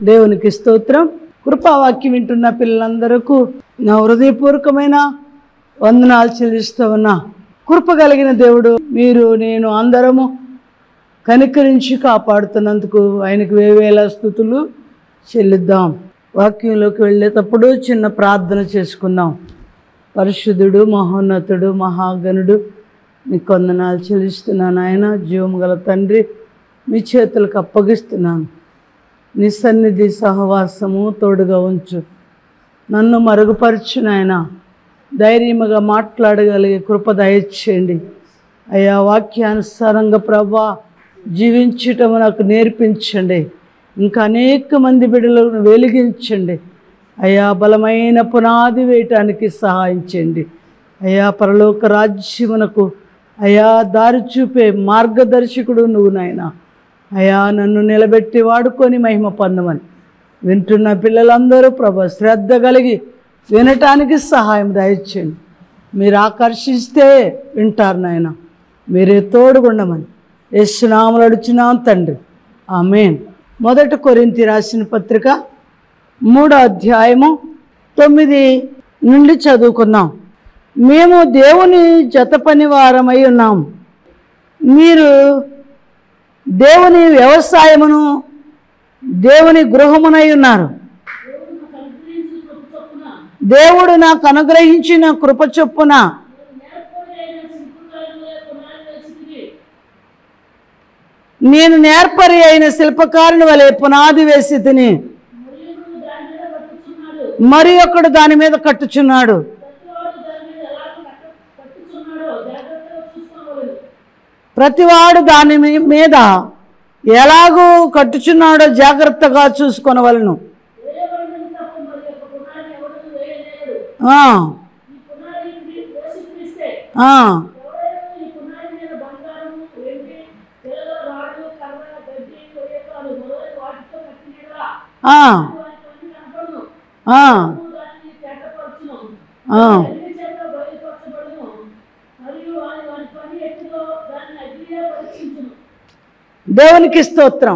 దేవునికి స్తోత్రం కృపావాక్యం వింటున్న పిల్లలందరకు నా హృదయపూర్వకమైన వందనాలు చెల్లిస్తూ ఉన్నా కృప కలిగిన దేవుడు మీరు నేను అందరము కనికరించి కాపాడుతున్నందుకు ఆయనకు వేవేల స్థుతులు చెల్లిద్దాం వాక్యంలోకి వెళ్ళేటప్పుడు చిన్న ప్రార్థన చేసుకుందాం పరిశుద్ధుడు మహోన్నతుడు మహాగణుడు మీ కొందనాలు చెల్లిస్తున్నాను ఆయన జీవం గల తండ్రి మీ చేతులకు అప్పగిస్తున్నాను నీ సన్నిధి సహవాసము తోడుగా ఉంచు నన్ను మరుగుపరచు నాయన ధైర్యముగా మాట్లాడగలిగే కృప దయచేయండి అయ్యా వాక్యానుసారంగా ప్రభా జీవించటం నాకు నేర్పించండి ఇంకా అనేక మంది బిడ్డలను వెలిగించండి అయ్యా బలమైన పునాది వేయటానికి సహాయం చేయండి అయ్యా పరలోక రాజ్యమునకు అయ్యా దారి చూపే మార్గదర్శకుడు నువ్వు నాయనా అయా నన్ను నిలబెట్టి వాడుకొని మహిమ పొందమని వింటున్న పిల్లలందరూ ప్రభు శ్రద్ధ కలిగి వినటానికి సహాయం దయచేయండి మీరు ఆకర్షిస్తే వింటారు నాయన మీరే తోడుగుండమని యశ్నాములు అడుచున్నాం తండ్రి ఆమెన్ మొదటి కొరింతి రాసిన పత్రిక మూడో అధ్యాయము తొమ్మిది నుండి చదువుకుందాం మేము దేవుని జత పని వారమై ఉన్నాం మీరు దేవుని వ్యవసాయమును దేవుని గృహమునై ఉన్నారు దేవుడు నాకు అనుగ్రహించిన కృప చొప్పున నేను నేర్పరి అయిన శిల్పకారుని వలె పునాది వేసి తిని మరి ఒకడు దాని మీద కట్టుచున్నాడు ప్రతివాడు దాని మీ- మీద ఎలాగూ కట్టుచున్నాడో జాగ్రత్తగా చూసుకొనవలను ఆ, ఆ, ఆ, ఆ, ఆ. దేవునికి స్తోత్రం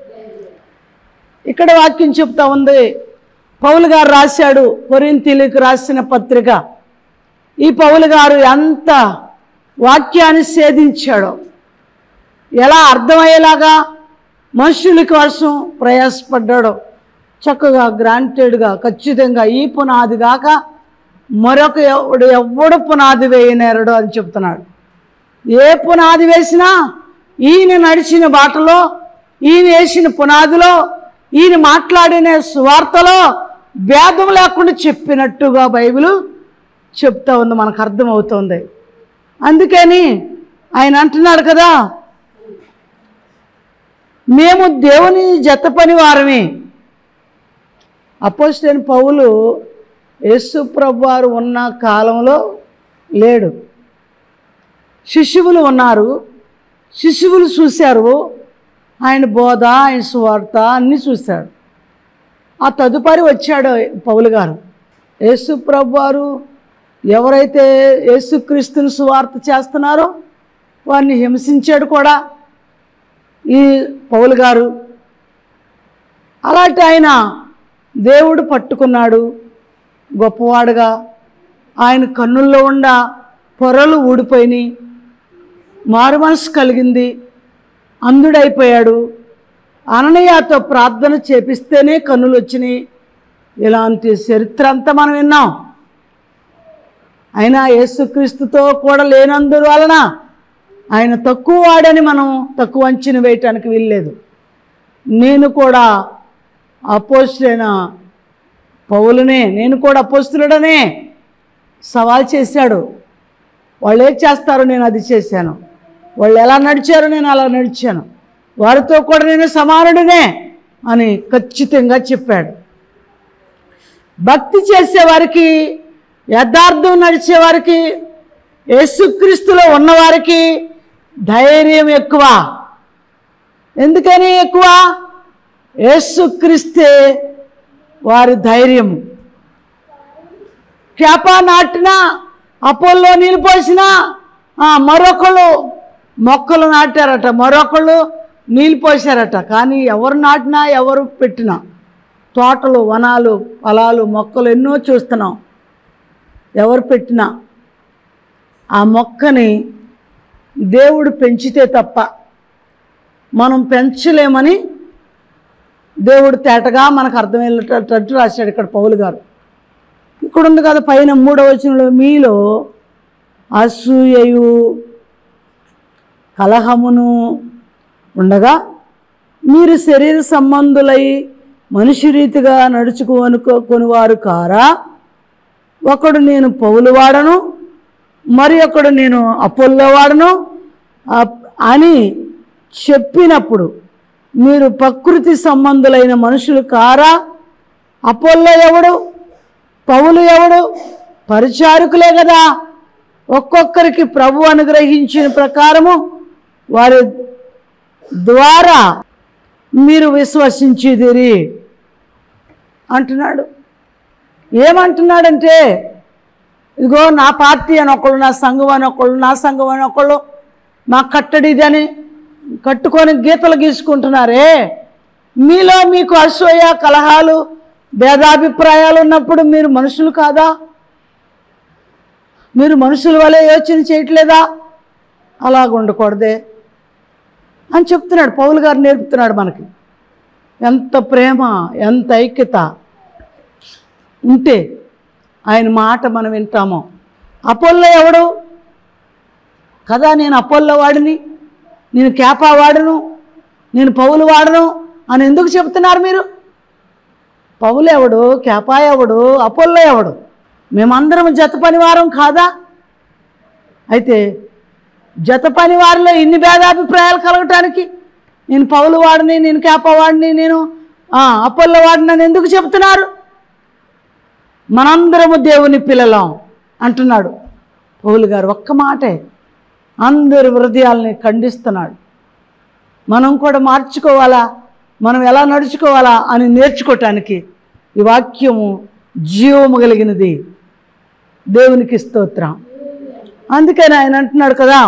ఇక్కడ వాక్యం చెప్తా ఉంది పౌలు గారు రాశాడు కొరింతీలకు రాసిన పత్రిక ఈ పౌలు గారు ఎంత వాక్యాన్ని సేధించాడో ఎలా అర్థమయ్యేలాగా మనుషుల కోసం ప్రయాసపడ్డాడో చక్కగా గ్రాంటెడ్గా ఖచ్చితంగా ఈ పునాది కాక మరొక ఎవడు ఎవడు పునాది వేయనేరడు అని చెప్తున్నాడు ఏ పునాది వేసినా ఈయన నడిచిన బాటలో ఈయన వేసిన పునాదిలో ఈయన మాట్లాడిన సువార్తలో భేదం లేకుండా చెప్పినట్టుగా బైబిల్ చెప్తా ఉంది మనకు అర్థమవుతుంది అందుకని ఆయన అంటున్నాడు కదా మేము దేవుని జత పని వారమే అపోజిట్ పౌలు యేసు ప్రభు వారు ఉన్న కాలంలో లేడు శిశువులు ఉన్నారు శిశువులు చూశారు ఆయన బోధ ఆయన సువార్త అన్నీ చూశాడు ఆ తదుపరి వచ్చాడు పౌలు గారు యేసు ప్రభు వారు ఎవరైతే యేసుక్రీస్తుని సువార్త చేస్తున్నారో వారిని హింసించాడు కూడా ఈ పౌలు గారు అలాంటి ఆయన దేవుడు పట్టుకున్నాడు గొప్పవాడుగా ఆయన కన్నుల్లో ఉన్న పొరలు ఊడిపోయినాయి మారు మనసు కలిగింది అంధుడైపోయాడు అననీయతో ప్రార్థన చేపిస్తేనే కన్నులు వచ్చినాయి ఇలాంటి చరిత్ర అంతా మనం విన్నాం అయినా యేసుక్రీస్తుతో కూడా లేనందు వలన ఆయన తక్కువ వాడని మనం తక్కువ అంచనా వేయటానికి వీల్లేదు నేను కూడా అపోస్తులైన పౌలునే నేను కూడా అపోస్తులుడనే సవాల్ చేశాడు వాళ్ళు ఏం చేస్తారో నేను అది చేశాను వాళ్ళు ఎలా నడిచారో నేను అలా నడిచాను వారితో కూడా నేను సమానుడినే అని ఖచ్చితంగా చెప్పాడు భక్తి చేసేవారికి యథార్థం నడిచేవారికి యేసుక్రీస్తులో ఉన్నవారికి ధైర్యం ఎక్కువ ఎందుకని ఎక్కువ యేసుక్రీస్తే వారి ధైర్యం చేప నాటినా అపోల్లో నీళ్ళు పోసినా ఆ, మరొకళ్ళు మొక్కలు నాటారట మరొకళ్ళు నీళ్ళు పోసారట కానీ ఎవరు నాటినా ఎవరు పెట్టినా తోటలు వనాలు పొలాలు మొక్కలు ఎన్నో చూస్తున్నాం ఎవరు పెట్టినా ఆ మొక్కని దేవుడు పెంచితే తప్ప మనం పెంచలేమని దేవుడు తేటగా మనకు అర్థమయ్యేటట్టు రాశాడు ఇక్కడ పౌలు గారు ఇక్కడ ఉంది కదా పైన మూడవ వచనంలో మీలో అసూయయు కలహమును ఉండగా మీరు శరీర సంబంధులై మనిషి రీతిగా నడుచుకోనుకొని వారు కారా ఒకడు నేను పౌలు వాడను మరి ఒకడు నేను అపోల్లో వాడను అప్- అని చెప్పినప్పుడు మీరు ప్రకృతి సంబంధులైన మనుషులు కారా అపోల్లో ఎవడు పౌలు ఎవడు పరిచారకులే కదా ఒక్కొక్కరికి ప్రభు అనుగ్రహించిన ప్రకారము వారి ద్వారా మీరు విశ్వసించిదిరి అంటున్నాడు ఏమంటున్నాడంటే ఇదిగో నా పార్టీ అని ఒకళ్ళు నా సంఘం అని ఒకళ్ళు నా సంఘం అని ఒకళ్ళు మా కట్టడిది అని కట్టుకొని గీతలు గీసుకుంటున్నారే మీలో మీకు అసూయ కలహాలు భేదాభిప్రాయాలు ఉన్నప్పుడు మీరు మనుషులు కాదా మీరు మనుషుల వలె యోచన చేయట్లేదా అలాగ ఉండకూడదే అని చెప్తున్నాడు పౌలు గారు నేర్పుతున్నాడు మనకి ఎంత ప్రేమ ఎంత ఐక్యత ఉంటే ఆయన మాట మనం వింటామో అపోల్లో ఎవడు కదా నేను అపోల్లో వాడిని నేను కేపా వాడను నేను పౌలు వాడను అని ఎందుకు చెప్తున్నారు మీరు పౌలు ఎవడు కేపా ఎవడు అపోల్లో ఎవడు మేమందరం జత పనివారం కాదా అయితే జత పని వారిలో ఇన్ని భేదాభిప్రాయాలు కలగటానికి నేను పౌలు వాడిని నేను కేప వాడిని నేను ఆ, అప్పల్ల వాడిని అని ఎందుకు చెప్తున్నారు మనందరము దేవుని పిల్లలం అంటున్నాడు పౌలు గారు ఒక్క మాటే అందరి హృదయాల్ని ఖండిస్తున్నాడు మనం కూడా మార్చుకోవాలా మనం ఎలా నడుచుకోవాలా అని నేర్చుకోవటానికి ఈ వాక్యము జీవము కలిగినది దేవునికి స్తోత్రం అందుకని ఆయన అంటున్నాడు కదా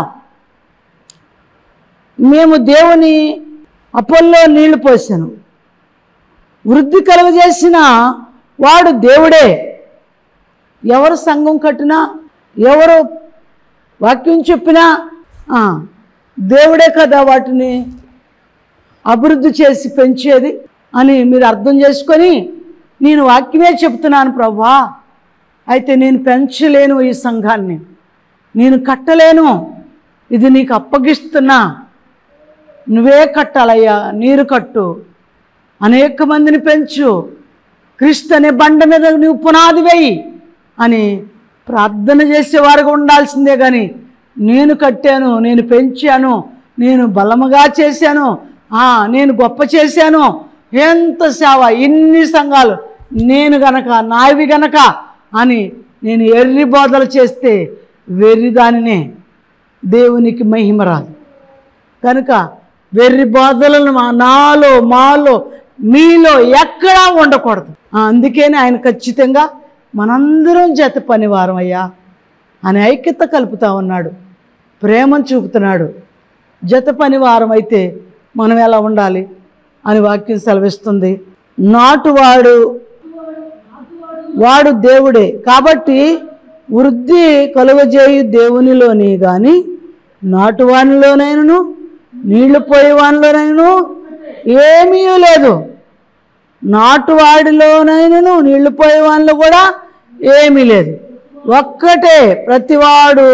మేము దేవుని అపోల్లో నీళ్లు పోసాను వృద్ధి కలుగజేసిన వాడు దేవుడే ఎవరు సంఘం కట్టినా ఎవరు వాక్యం చెప్పినా ఆ, దేవుడే కదా వాటిని అభివృద్ధి చేసి పెంచేది అని మీరు అర్థం చేసుకొని నేను వాక్యమే చెప్తున్నాను ప్రభా అయితే నేను పెంచలేను ఈ సంఘాన్ని నేను కట్టలేను ఇది నీకు అప్పగిస్తున్నా నువ్వే కట్టాలయ్యా నీరు కట్టు అనేక మందిని పెంచు క్రీస్తు అనే బండ మీద నువ్వు పునాది వేయి అని ప్రార్థన చేసేవారుగా ఉండాల్సిందే కానీ నేను కట్టాను నేను పెంచాను నేను బలముగా చేశాను ఆ, నేను గొప్ప చేశాను ఎంత సేవ ఇన్ని సంఘాలు నేను గనక నావి గనక అని నేను ఎర్రి బోధలు చేస్తే వెర్రి దానినే దేవునికి మహిమ రాదు కనుక వెర్రి బోధలను మా నాలో మాలో మీలో ఎక్కడా ఉండకూడదు ఆ, అందుకనే ఆయన ఖచ్చితంగా మనందరం జత పనివారం అయ్యా అని ఐక్యత కలుపుతా ఉన్నాడు ప్రేమను చూపుతున్నాడు జత పనివారం అయితే మనం ఎలా ఉండాలి అని వాక్యం సెలవిస్తుంది నాటువాడు వాడు దేవుడే కాబట్టి వృద్ధి కలుగజేయు దేవునిలోని కానీ నాటువానిలోనైనను నీళ్లు పోయేవానిలోనైనను ఏమీ లేదు నాటువాడిలోనైనను నీళ్లు పోయేవానిలో కూడా ఏమీ లేదు ఒక్కటే ప్రతివాడు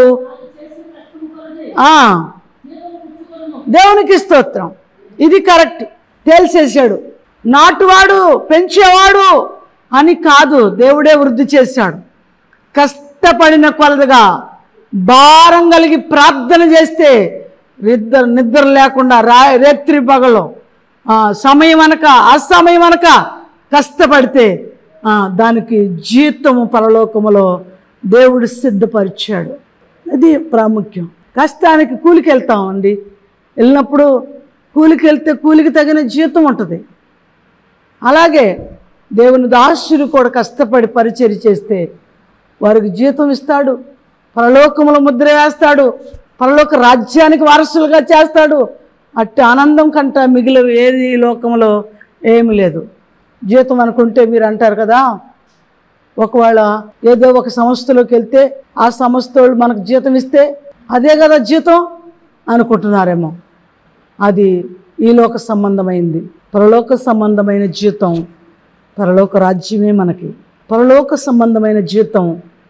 ఆ, దేవునికి స్తోత్రం ఇది కరెక్ట్ తేల్చేశాడు నాటువాడు పెంచేవాడు అని కాదు దేవుడే వృద్ధి చేశాడు కష్టపడిన కొలదుగా భారం కలిగి ప్రార్థన చేస్తే నిద్ర నిద్ర లేకుండా రా రాత్రి పగలు ఆ, సమయం అనక అసమయం అనక కష్టపడితే ఆ, దానికి జీతము పరలోకములో దేవుడు సిద్ధపరిచాడు అది ప్రాముఖ్యం కష్టానికి కూలికి వెళ్తామండి వెళ్ళినప్పుడు కూలికి వెళ్తే కూలికి తగిన జీతం ఉంటుంది అలాగే దేవుని దాసుడు కూడా కష్టపడి పరిచర్య చేస్తే వారికి జీతం ఇస్తాడు పరలోకముల ముద్ర వేస్తాడు పరలోక రాజ్యానికి వారసులుగా చేస్తాడు అట్టి ఆనందం కంట మిగిలిన ఏది ఈ లోకంలో ఏమి లేదు జీతం అనుకుంటే మీరు అంటారు కదా ఒకవేళ ఏదో ఒక సంస్థలోకి వెళ్తే ఆ సంస్థ వాళ్ళు మనకు జీతం ఇస్తే అదే కదా జీతం అనుకుంటున్నారేమో అది ఈలోక సంబంధమైంది పరలోక సంబంధమైన జీతం పరలోక రాజ్యమే మనకి పరలోక సంబంధమైన జీతం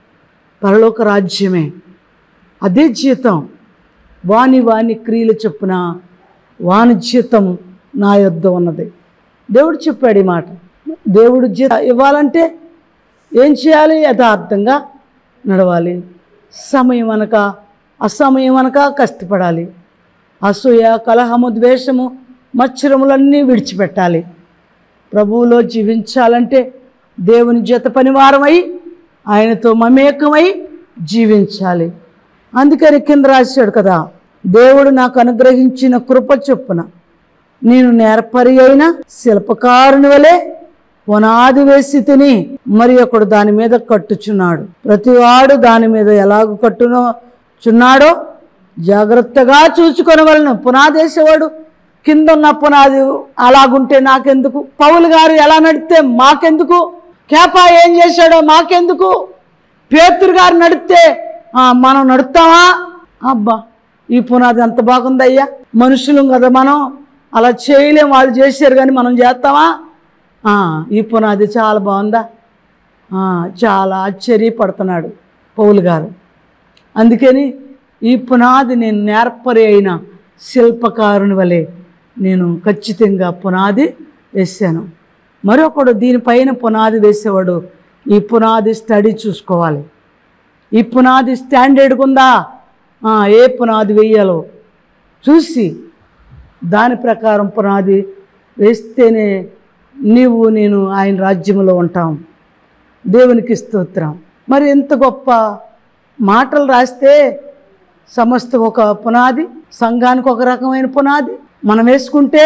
పరలోక రాజ్యమే అదే జీతం వాని వాని క్రియలు చొప్పున వాని జీతం నా యొద్ద ఉన్నది దేవుడు చెప్పాడు ఈ మాట దేవుడు జీతం ఇవ్వాలంటే ఏం చేయాలి యథార్థంగా నడవాలి సమయం అనక అసమయం అనక కష్టపడాలి అసూయ కలహము ద్వేషము మత్సరములన్నీ విడిచిపెట్టాలి ప్రభువులో జీవించాలంటే దేవుని జత పనివారమై ఆయనతో మమేకమై జీవించాలి అందుకని కింద రాశాడు కదా దేవుడు నాకు అనుగ్రహించిన కృప చొప్పున నేను నేర్పరి అయిన శిల్పకారుని వలె పునాది వేసి తిని మరి ఒకడు దాని మీద కట్టుచున్నాడు ప్రతివాడు దాని మీద ఎలాగ కట్టునో చున్నాడో జాగ్రత్తగా చూసుకొనవలను పునాది వేసేవాడు కింద ఉన్న పునాది అలాగుంటే నాకెందుకు పౌలు గారు ఎలా నడితే మాకెందుకు కేపా ఏం చేశాడో మాకెందుకు పేతురు గారు నడిస్తే ఆ, మనం నడుస్తామా అబ్బా ఈ పునాది ఎంత బాగుందయ్యా మనుషులు కదా మనం అలా చేయలేం వాళ్ళు చేశారు కానీ మనం చేస్తామా ఆ, ఈ పునాది చాలా బాగుందా ఆ, చాలా ఆశ్చర్యపడుతున్నాడు పౌలు గారు అందుకని ఈ పునాది నేను నేర్పరి అయిన శిల్పకారుని వలె నేను ఖచ్చితంగా పునాది వేసాను మరొకడు దీనిపైన పునాది వేసేవాడు ఈ పునాది స్టడీ చూసుకోవాలి ఈ పునాది స్టాండర్డ్గా ఉందా ఆ, ఏ పునాది వేయాలో చూసి దాని ప్రకారం పునాది వేస్తేనే నీవు నేను ఆయన రాజ్యంలో ఉంటాం దేవునికి స్తోత్రం మరి ఎంత గొప్ప మాటలు రాస్తే సమస్త ఒక పునాది సంఘానికి ఒక రకమైన పునాది మనం వేసుకుంటే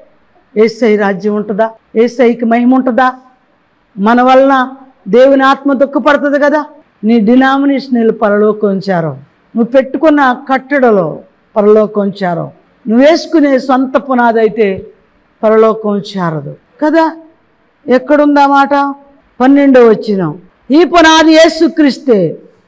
ఏసై రాజ్యం ఉంటుందా ఏసైకి మహిమ ఉంటుందా మన వలన దేవుని ఆత్మ దుఃఖపడుతుంది కదా నీ డినామినేషనల్ పరలోకొంచారు నువ్వు పెట్టుకున్న కట్టడలో పరలోకొంచారు నువ్వు వేసుకునే సొంత పునాది అయితే పరలోకం చేరదు కదా ఎక్కడుందా మాట పన్నెండో వచ్చిన ఈ పునాది యేసుక్రీస్తే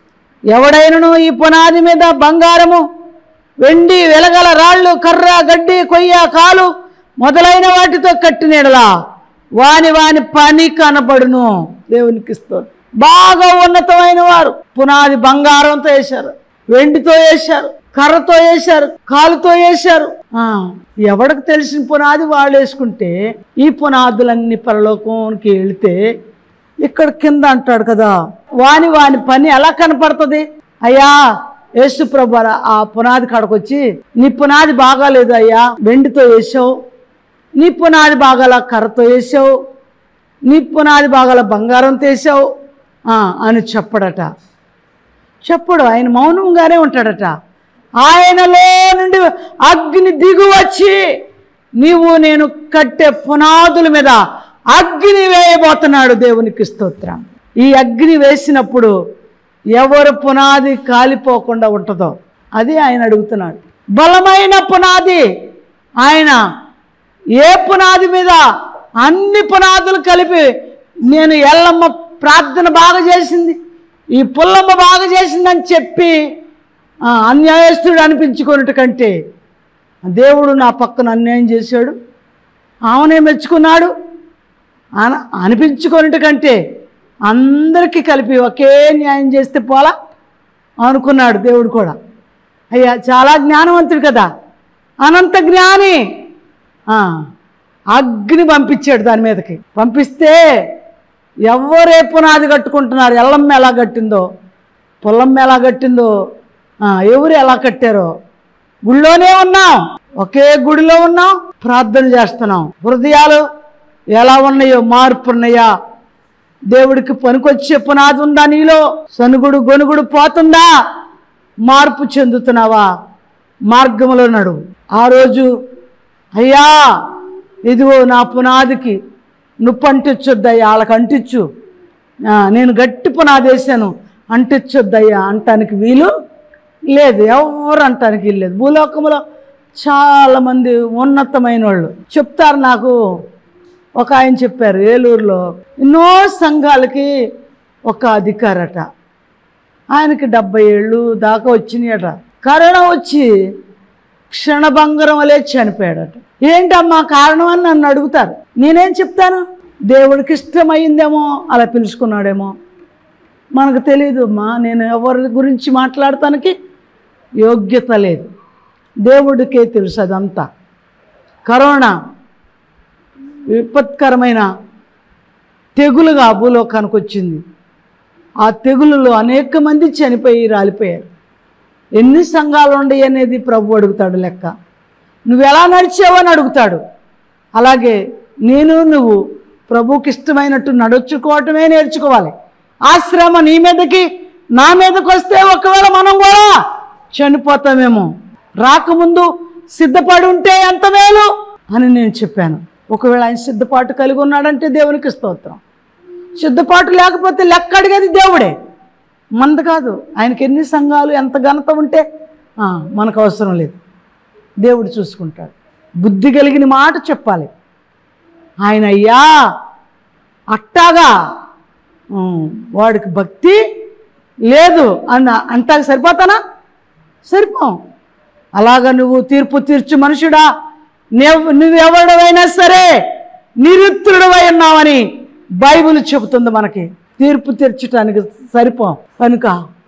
ఎవడైనను ఈ పునాది మీద బంగారము వెండి వెలగల రాళ్ళు కర్ర గడ్డి కొయ్య కాలు మొదలైన వాటితో కట్టినడలా వాని వాని పని కనబడును దేవునికి ఇస్తారు బాగా ఉన్నతమైన వారు పునాది బంగారంతో వేశారు వెండితో వేశారు కర్రతో వేశారు కాలుతో వేశారు ఆ, ఎవడికి తెలిసిన పునాది వాళ్ళు వేసుకుంటే ఈ పునాదులన్నీ పరలోకానికి వెళితే ఇక్కడ కింద అంటాడు కదా వాని వాని పని ఎలా కనపడుతుంది అయ్యా యేసు ప్రభు ఆ పునాది కాడకొచ్చి నీ పునాది బాగాలేదు అయ్యా వెండితో వేసావు నీ పునాది బాగాల కర్రతో వేసావు నీ పునాది బాగాల బంగారంతో వేసావు ఆ, అని చెప్పడట చెప్పడు ఆయన మౌనంగానే ఉంటాడట ఆయనలో నుండి అగ్ని దిగు వచ్చి నీవు నేను కట్టే పునాదుల మీద అగ్ని వేయబోతున్నాడు దేవునికి స్తోత్రం ఈ అగ్ని వేసినప్పుడు ఎవరు పునాది కాలిపోకుండా ఉంటుందో అది ఆయన అడుగుతున్నాడు బలమైన పునాది ఆయన ఏ పునాది మీద అన్ని పునాదులు కలిపి నేను ఎల్లమ్మ ప్రార్థన బాగా చేసింది ఈ పుల్లమ్మ బాగా చేసిందని చెప్పి ఆ, అన్యాయస్తుడు అనిపించుకున్నట్టు కంటే దేవుడు నా పక్కన అన్యాయం చేశాడు ఆమెనే మెచ్చుకున్నాడు అన అనిపించుకున్నట్టు కంటే అందరికీ కలిపి ఒకే న్యాయం చేస్తే పోలా అనుకున్నాడు దేవుడు కూడా అయ్యా చాలా జ్ఞానవంతుడు కదా అనంత జ్ఞాని ఆ, అగ్ని పంపించాడు దాని మీదకి పంపిస్తే ఎవరే పునాది కట్టుకుంటున్నారు ఎల్లమ్మ ఎలా కట్టిందో పొల్లమ్మ ఎలా కట్టిందో ఆ, ఎవరు ఎలా కట్టారో గుళ్ళోనే ఉన్నాం ఒకే గుడిలో ఉన్నాం ప్రార్థన చేస్తున్నాం హృదయాలు ఎలా ఉన్నాయో మార్పు ఉన్నాయా దేవుడికి పనికొచ్చే పునాది ఉందా నీలో సనుగుడు గొనుగుడు పోతుందా మార్పు చెందుతున్నావా మార్గంలో నడు ఆ రోజు అయ్యా ఇదిగో నా పునాదికి నువ్వు అంటించొద్దయ్యా వాళ్ళకి అంటించు ఆ, నేను గట్టి పునాది వేసాను అంటించొద్దయ్యా అంటానికి వీలు లేదు ఎవరు అంటానికి వీలు లేదు భూలోకంలో చాలామంది ఉన్నతమైన వాళ్ళు చెప్తారు నాకు ఒక ఆయన చెప్పారు ఏలూరులో ఎన్నో సంఘాలకి ఒక అధికారట ఆయనకి డెబ్బై ఏళ్ళు దాకా వచ్చినాయట కరోనా వచ్చి క్షణభంగరం వలె చనిపోయాడట ఏంటమ్మా కారణం అని నన్ను అడుగుతారు నేనేం చెప్తాను దేవుడికి ఇష్టమైందేమో అలా పిలుచుకున్నాడేమో మనకు తెలియదు అమ్మా నేను ఎవరి గురించి మాట్లాడటానికి యోగ్యత లేదు దేవుడికే తెలుసు అదంతా కరోనా విపత్కరమైన తెగులుగా భూలోకానికి వచ్చింది ఆ తెగులులో అనేక మంది చనిపోయి రాలిపోయారు ఎన్ని సంఘాలు ఉండయి అనేది ప్రభు అడుగుతాడు లెక్క నువ్వు ఎలా నడిచావో అని అడుగుతాడు అలాగే నేను నువ్వు ప్రభుకి ఇష్టమైనట్టు నడుచుకోవటమే నేర్చుకోవాలి ఆ శ్రమ నీ మీదకి నా మీదకి వస్తే ఒకవేళ మనం కూడా చనిపోతామేమో రాకముందు సిద్ధపడి ఉంటే ఎంత మేలు అని నేను చెప్పాను ఒకవేళ ఆయన సిద్ధపాటు కలిగి ఉన్నాడంటే దేవునికి స్తోత్రం సిద్ధపాటు లేకపోతే లెక్క అడిగేది దేవుడే మనది కాదు ఆయనకి ఎన్ని సంఘాలు ఎంత ఘనత ఉంటే ఆ, మనకు అవసరం లేదు దేవుడు చూసుకుంటాడు బుద్ధి కలిగిన మాట చెప్పాలి ఆయన అయ్యా అట్టాగా ఉమ్, వాడికి భక్తి లేదు అన్న అంటాక సరిపోతానా సరిపోం అలాగా నువ్వు తీర్పు తీర్చు మనుషుడా నువ్వు నువ్వెవడవైనా సరే నిరుత్రుడవై ఉన్నావని బైబిల్ చెబుతుంది మనకి తీర్పు తీర్చడానికి సరిపోం కనుక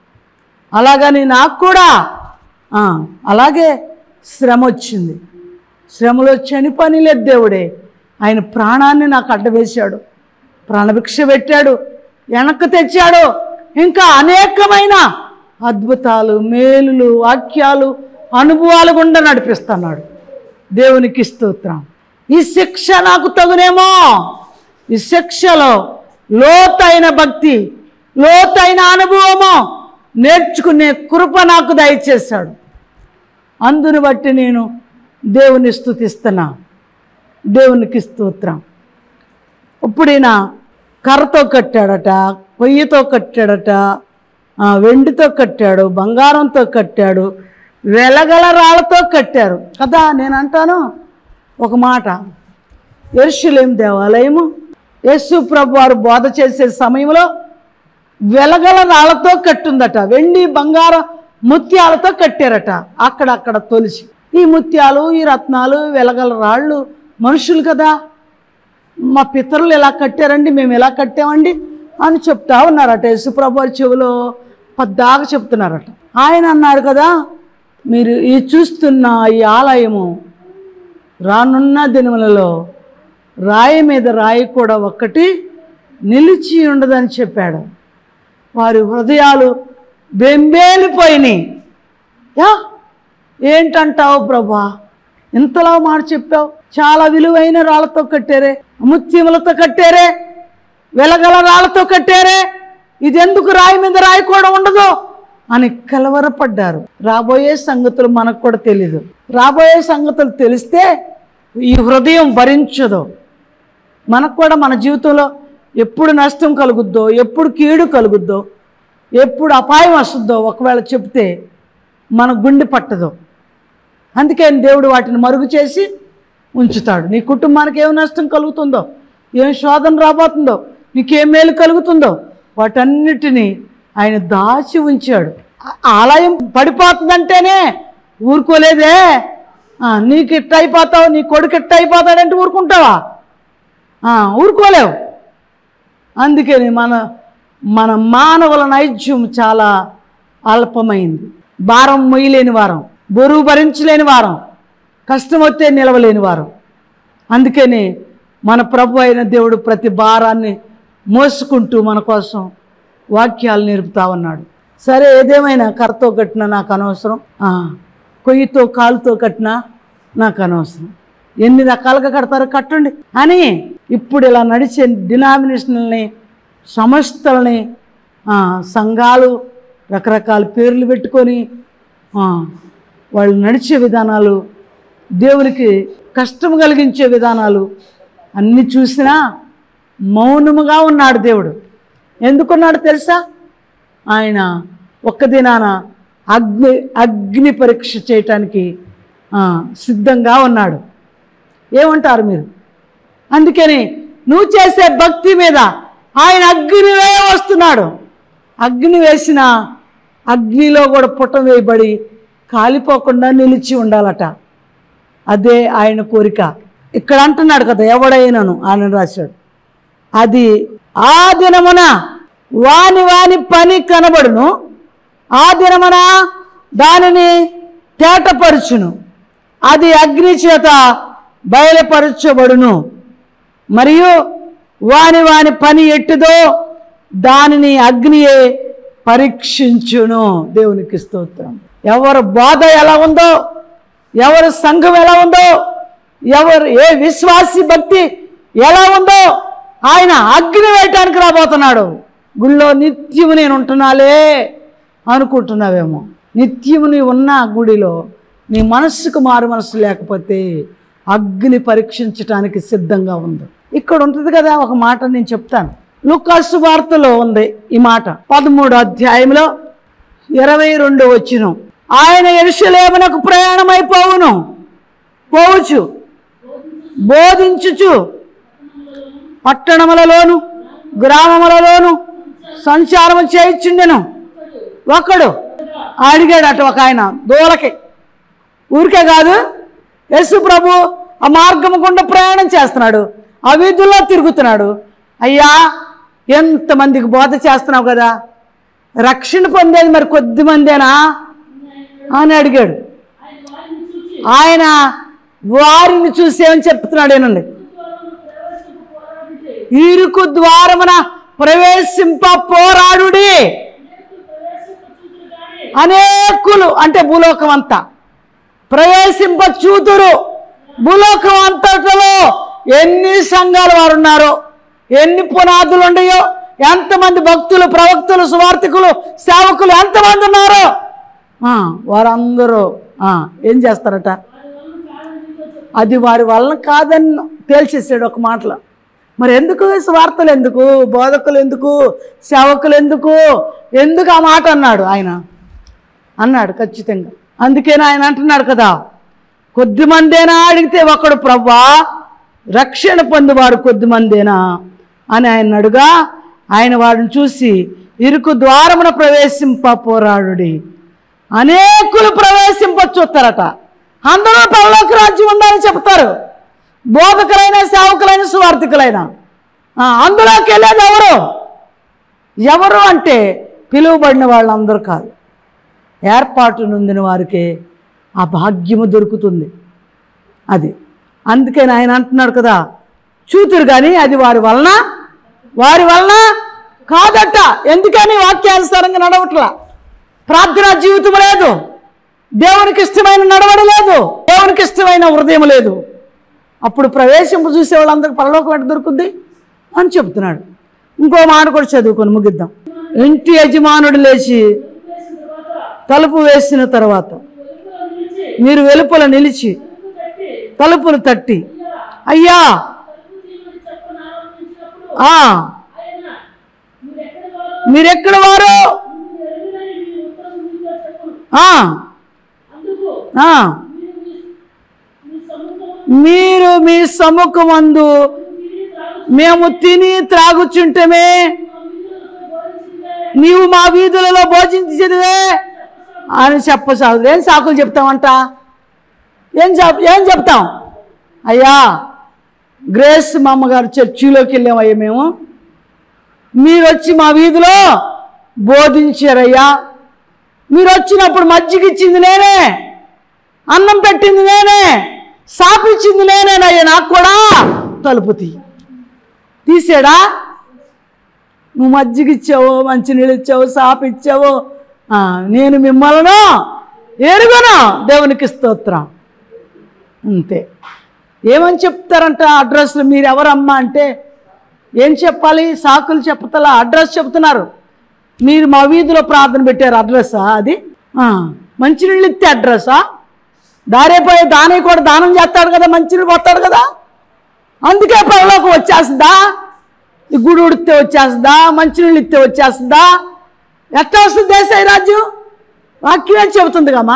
అలాగని నాకు కూడా ఆ, అలాగే శ్రమ వచ్చింది శ్రమలో చని పని లేదు దేవుడే ఆయన ప్రాణాన్ని నాకు అడ్డవేశాడు ప్రాణభిక్ష పెట్టాడు వెనక్కి తెచ్చాడు ఇంకా అనేకమైన అద్భుతాలు మేలులు వాక్యాలు అనుభవాలు గుండా నడిపిస్తున్నాడు దేవునికి స్తోత్రం ఈ శిక్ష నాకు తగునేమో ఈ శిక్షలో లోతైన భక్తి లోతైన అనుభవము నేర్చుకునే కృప నాకు దయచేశాడు అందుని బట్టి నేను దేవుని స్తుతిస్తున్నా దేవునికి స్తోత్రం ఇప్పుడు ఈయన కర్రతో కట్టాడట పొయ్యితో కట్టాడట ఆ, వెండితో కట్టాడు బంగారంతో కట్టాడు వెలగల రాళ్ళతో కట్టారు కదా నేను అంటాను ఒక మాట ఎరుషులేం దేవాలయము యేసు ప్రభు వారు బోధ చేసే సమయంలో వెలగల రాళ్ళతో కట్టుందట వెండి బంగారం ముత్యాలతో కట్టారట అక్కడక్కడ తొలిసి ఈ ముత్యాలు ఈ రత్నాలు వెలగల రాళ్ళు మనుషులు కదా మా పితరులు ఎలా కట్టారండి మేము ఎలా కట్టామండి అని చెప్తా ఉన్నారట యేసుప్రభు వారి చెవిలో పద్దాగా చెప్తున్నారట ఆయన అన్నారు కదా మీరు ఈ చూస్తున్న ఈ ఆలయము రానున్న దినములలో రాయి మీద రాయి కూడా ఒక్కటి నిలిచి ఉండదని చెప్పాడు వారి హృదయాలు బెంబేలిపోయినాయి యా ఏంటంటావు ప్రభా ఇంతలా మాట చెప్పావు చాలా విలువైన రాళ్ళతో కట్టారే ముత్యములతో కట్టారే వెలగల రాళ్ళతో కట్టారే ఇది ఎందుకు రాయి మీద రాయి కూడా ఉండదు అని కలవరపడ్డారు రాబోయే సంగతులు మనకు కూడా తెలీదు రాబోయే సంగతులు తెలిస్తే ఈ హృదయం భరించదు మనకు కూడా మన జీవితంలో ఎప్పుడు నష్టం కలుగుద్దో ఎప్పుడు కీడు కలుగుద్దో ఎప్పుడు అపాయం వస్తుందో ఒకవేళ చెప్తే మన గుండె పట్టదు అందుకే దేవుడు వాటిని మరుగు చేసి ఉంచుతాడు నీ కుటుంబానికి ఏం నష్టం కలుగుతుందో ఏం శోధన రాబోతుందో నీకేం మేలు కలుగుతుందో వాటన్నిటినీ ఆయన దాచి ఉంచాడు ఆ- ఆలయం పడిపోతుందంటేనే ఊరుకోలేదే ఆ, నీకు ఇట్ట అయిపోతావు నీ కొడుకు ఇట్ట అయిపోతాడంటే ఊరుకుంటావా ఆ, ఊరుకోలేవు అందుకని మన మన మానవుల నైజ్యం చాలా అల్పమైంది భారం మొయ్యలేని వారం బరువు భరించలేని వారం కష్టం వస్తే నిలవలేని వారం అందుకని మన ప్రభు అయిన దేవుడు ప్రతి భారాన్ని మోసుకుంటూ మన కోసం వాక్యాలు నేర్పుతా ఉన్నాడు సరే ఏదేమైనా కర్రతో కట్టినా నాకు అనవసరం ఆ, కొయ్యితో కాలుతో కట్టినా నాకు అనవసరం ఎన్ని రకాలుగా కడతారో కట్టండి అని ఇప్పుడు ఇలా నడిచే డినామినేషనల్ని సంస్థలని ఆ, సంఘాలు రకరకాల పేర్లు పెట్టుకొని ఆ, వాళ్ళు నడిచే విధానాలు దేవునికి కష్టం కలిగించే విధానాలు అన్నీ చూసినా మౌనముగా ఉన్నాడు దేవుడు ఎందుకున్నాడు తెలుసా ఆయన ఒక్క దినాన అగ్ని అగ్ని పరీక్ష చేయటానికి ఆ, సిద్ధంగా ఉన్నాడు ఏమంటారు మీరు అందుకని నువ్వు చేసే భక్తి మీద ఆయన అగ్ని వేయ వస్తున్నాడు అగ్ని వేసిన అగ్నిలో కూడా పుట్టం వేయబడి కాలిపోకుండా నిలిచి ఉండాలట అదే ఆయన కోరిక ఇక్కడ అంటున్నాడు కదా ఎవడైనను ఆయన రాశాడు అది ఆ దినమున వాని వాని పని కనబడును ఆ దినమున దానిని తేటపరుచును అది అగ్ని చేత బయలుపరచబడును మరియు వాని వాని పని ఎట్టుదో దానిని అగ్నియే పరీక్షించును దేవునికి స్తోత్రం ఎవరు బోధ ఎలా ఉందో ఎవరు సంఘం ఎలా ఉందో ఎవరు ఏ విశ్వాసి భక్తి ఎలా ఉందో ఆయన అగ్ని వేయటానికి రాబోతున్నాడు గుళ్ళో నిత్యము నేను ఉంటున్నాలే అనుకుంటున్నావేమో నిత్యము నీ ఉన్న గుడిలో నీ మనస్సుకు మారు మనస్సు లేకపోతే అగ్ని పరీక్షించటానికి సిద్ధంగా ఉంది ఇక్కడ ఉంటుంది కదా ఒక మాట నేను చెప్తాను లుకాసు వార్తలో ఉంది ఈ మాట పదమూడు అధ్యాయంలో ఇరవై రెండు వచ్చిన ఆయన ఎరుషలేమునకు ప్రయాణమైపోవును పోవచ్చు బోధించుచు పట్టణములలోను గ్రామములలోను సంచారం చేయించుండెను ఒకడు అడిగాడట ఒక ఆయన దూలకి ఊరికే కాదు యేసు ప్రభు ఆ మార్గం గుండా ప్రయాణం చేస్తున్నాడు ఆ వీధుల్లో తిరుగుతున్నాడు అయ్యా ఎంతమందికి బోధ చేస్తున్నావు కదా రక్షణ పొందేది మరి కొద్ది మందేనా అని అడిగాడు ఆయన వారిని చూసి ఏమని చెప్తున్నాడేనండి ఇరుకు ద్వారమున ప్రవేశింప పోరాడుడి అనేకులు అంటే భూలోకం అంతా ప్రవేశింప చూతురు భూలోకం అంతటలో ఎన్ని సంఘాలు వారు ఉన్నారో ఎన్ని పునాదులు ఉన్నాయో ఎంతమంది భక్తులు ప్రవక్తులు సువార్థికులు సేవకులు ఎంతమంది ఉన్నారో ఆ, వారందరూ ఆ, ఏం చేస్తారట అది వారి వలన కాదని తేల్చేసాడు ఒక మాటలో మరి ఎందుకు స్వార్థలు ఎందుకు బోధకులు ఎందుకు సేవకులు ఎందుకు ఎందుకు ఆ మాట అన్నాడు ఆయన అన్నాడు ఖచ్చితంగా అందుకని ఆయన అంటున్నాడు కదా కొద్ది మందేనా అడిగితే ఒకడు ప్రవ్వా రక్షణ పొందువారు కొద్ది మందేనా అని ఆయన అడుగా ఆయన వాడిని చూసి ఇరుకు ద్వారమున ప్రవేశింప పోరాడుడి అనేకులు ప్రవేశింప చూస్తారట అందరూ పరలోక రాజ్యం ఉండాలని చెప్తారు బోధకులైన సేవకులైన సువార్థికులైన ఆ, అందులోకి వెళ్ళేది ఎవరు ఎవరు అంటే పిలువబడిన వాళ్ళందరూ కాదు ఏర్పాటు నొందిన వారికే ఆ భాగ్యము దొరుకుతుంది అది అందుకని ఆయన అంటున్నాడు కదా చూతురు కానీ అది వారి వలన వారి వలన కాదట ఎందుకని వాక్యానుసారంగా నడవట్లా ప్రార్థనా జీవితం లేదు దేవునికి ఇష్టమైన నడవడి లేదు దేవునికి ఇష్టమైన హృదయం లేదు అప్పుడు ప్రవేశింపు చూసే వాళ్ళందరికీ పరలోకం ఎట్ట దొరుకుద్ది అని చెప్తున్నాడు ఇంకో మాట కూడా చదువుకొని ముగిద్దాం ఇంటి యజమానుడు లేచి తలుపు వేసిన తర్వాత మీరు వెలుపల నిలిచి తలుపులు తట్టి అయ్యా ఆ మీరెక్కడ వారు ఆ, ఆ. మీరు మీ సముఖమందు మేము తిని త్రాగుచుంటమే నీవు మా వీధులలో భోజించేదివే అని చెప్పసాగు ఏం సాకులు చెప్తామంట ఏం చెప్ ఏం చెప్తాం అయ్యా గ్రేస్ మా అమ్మగారు చర్చిలోకి వెళ్ళామయ్యా మేము మీరు వచ్చి మా వీధిలో బోధించారయ్యా మీరు వచ్చినప్పుడు మజ్జిగ ఇచ్చింది నేనే అన్నం పెట్టింది నేనే సాపిచ్చింది నేనేనయ్యా నాకు కూడా తలుపు తీ తీసాడా నువ్వు మజ్జిగ ఇచ్చావు మంచినీళ్ళు ఇచ్చావు సాపు ఇచ్చావు ఆ, నేను మిమ్మల్ని ఎరుగును దేవునికి స్తోత్రం అంతే ఏమని చెప్తారంట అడ్రస్లు మీరు ఎవరమ్మా అంటే ఏం చెప్పాలి సాకులు చెప్తలా అడ్రస్ చెప్తున్నారు మీరు మా వీధిలో ప్రార్థన పెట్టారు అడ్రస్సా అది ఆ, మంచినీళ్ళు ఇస్తే అడ్రస్సా దారేపోయి దాని కూడా దానం చేస్తాడు కదా మంచినీళ్ళు పోతాడు కదా అందుకే పరలోకి వచ్చేస్తుందా ఈ గుడి ఉడితే వచ్చేస్తుందా మంచినీళ్ళు ఇస్తే వచ్చేస్తుందా ఎట్లా వస్తుంది దేశాయి రాజ్యం వాక్యం చెబుతుంది కమ్మా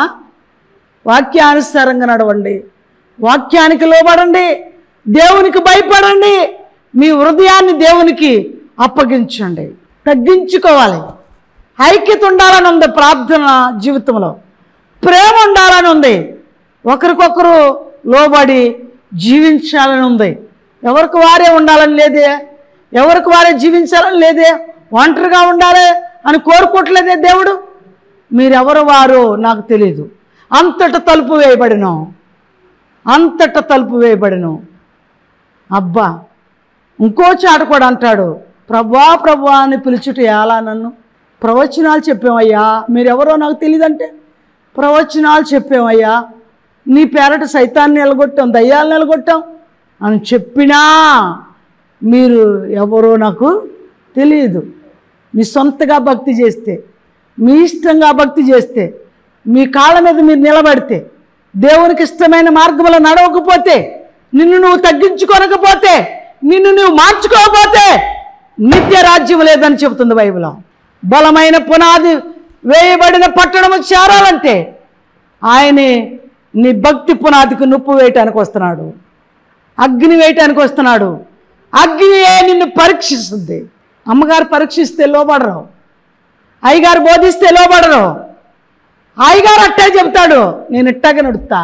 వాక్యానుసారంగా నడవండి వాక్యానికి లోబడండి దేవునికి భయపడండి మీ హృదయాన్ని దేవునికి అప్పగించండి తగ్గించుకోవాలి ఐక్యత ఉండాలని ఉంది ప్రార్థన జీవితంలో ప్రేమ ఉండాలని ఉంది ఒకరికొకరు లోబడి జీవించాలని ఉంది ఎవరికి వారే ఉండాలని లేదే ఎవరికి వారే జీవించాలని లేదే ఒంటరిగా ఉండాలి అని కోరుకోవట్లేదే దేవుడు మీరెవరు వారు నాకు తెలియదు అంతట తలుపు వేయబడిను అంతట తలుపు వేయబడిను అబ్బా ఇంకో చాట కూడా అంటాడు ప్రభా ప్రభా అని పిలుచుట ఎలా నన్ను ప్రవచనాలు చెప్పామయ్యా మీరెవరో నాకు తెలియదంటే ప్రవచనాలు చెప్పామయ్యా నీ పేరట సైతాన్ని నిలగొట్టాం దయ్యాలు నిలగొట్టాం అని చెప్పినా మీరు ఎవరో నాకు తెలియదు మీ సొంతగా భక్తి చేస్తే మీ ఇష్టంగా భక్తి చేస్తే మీ కాళ్ళ మీద మీరు నిలబడితే దేవునికి ఇష్టమైన మార్గంలో నడవకపోతే నిన్ను నువ్వు తగ్గించుకోనకపోతే నిన్ను నువ్వు మార్చుకోకపోతే నిత్య రాజ్యం లేదని చెబుతుంది బైబిల్ బలమైన పునాది వేయబడిన పట్టణము చేరాలంటే ఆయనే నీ భక్తి పునాదికి నొప్పు వేయటానికి వస్తున్నాడు అగ్ని వేయటానికి వస్తున్నాడు అగ్నియే నిన్ను పరీక్షిస్తుంది అమ్మగారు పరీక్షిస్తే లోబడరు అయ్యగారు బోధిస్తే లోబడరు అయ్యగారు అట్టే చెబుతాడు నేను ఇట్టాగే నడుస్తా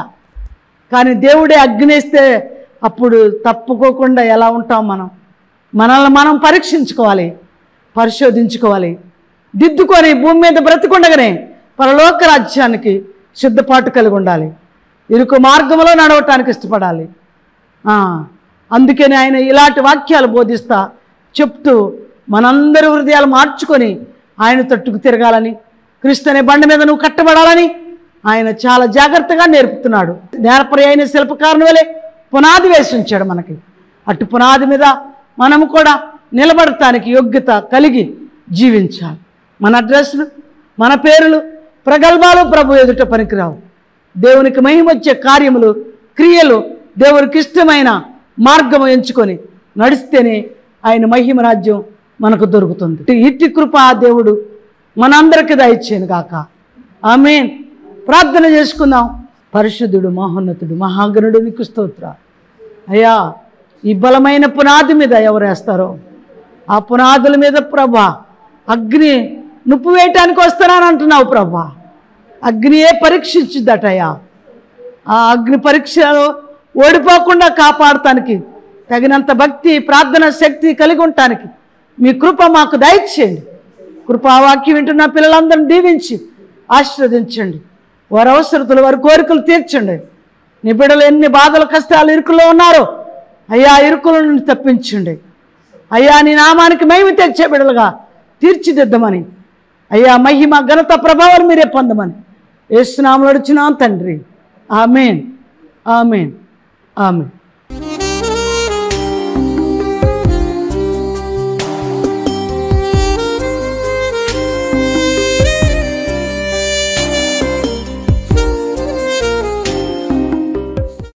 కానీ దేవుడే అగ్నేస్తే అప్పుడు తప్పుకోకుండా ఎలా ఉంటాం మనం మనల్ని మనం పరీక్షించుకోవాలి పరిశోధించుకోవాలి దిద్దుకొని భూమి మీద బ్రతికుండగానే పరలోక రాజ్యానికి సిద్ధపాటు కలిగి ఉండాలి ఇరుకు మార్గంలో నడవటానికి ఇష్టపడాలి ఆ, అందుకని ఆయన ఇలాంటి వాక్యాలు బోధిస్తా చెప్తూ మనందరి హృదయాలు మార్చుకొని ఆయన తట్టుకు తిరగాలని క్రీస్తు అనే బండి మీద నువ్వు కట్టబడాలని ఆయన చాలా జాగ్రత్తగా నేర్పుతున్నాడు నేర్పరి అయిన శిల్పకారుని వలె పునాది వేసి ఉంచాడు మనకి అటు పునాది మీద మనము కూడా నిలబడటానికి యోగ్యత కలిగి జీవించాలి మన అడ్రస్లు మన పేర్లు ప్రగల్భాలు ప్రభు ఎదుట పనికిరావు దేవునికి మహిమొచ్చే కార్యములు క్రియలు దేవునికి ఇష్టమైన మార్గము ఎంచుకొని నడిస్తేనే ఆయన మహిమ రాజ్యం మనకు దొరుకుతుంది ఇట్టి కృప ఆ దేవుడు మనందరికీ దయచేయను గాక ఆమెన్ ప్రార్థన చేసుకుందాం పరిశుద్ధుడు మహోన్నతుడు మహాగణుడు నీకు స్తోత్ర అయ్యా ఈ బలమైన పునాది మీద ఎవరు వేస్తారో ఆ పునాదుల మీద ప్రభా అగ్ని నుప్పు వేయటానికి వస్తానని అంటున్నావు ప్రభా అగ్నియే పరీక్షించుద్దటయ్యా ఆ అగ్ని పరీక్షలో ఓడిపోకుండా కాపాడటానికి తగినంత భక్తి ప్రార్థన శక్తి కలిగి ఉండటానికి మీ కృప మాకు దయచేయండి కృపావాక్యం వింటున్న పిల్లలందరిని దీవించి ఆశీర్వదించండి వారి అవసరతలు వారి కోరికలు తీర్చండి నీ బిడ్డలు ఎన్ని బాధలు కష్టాలు ఇరుకులో ఉన్నారో అయ్యా ఇరుకుల నుండి తప్పించండి అయ్యా నీ నామానికి మహిమ తెచ్చే బిడ్డలుగా తీర్చిదిద్దమని అయ్యా మహిమ ఘనత ప్రభావాలు మీరే పొందమని ఏసునామలు అడుచున్నాం తండ్రి ఆమెన్ ఆమెన్ ఆమెన్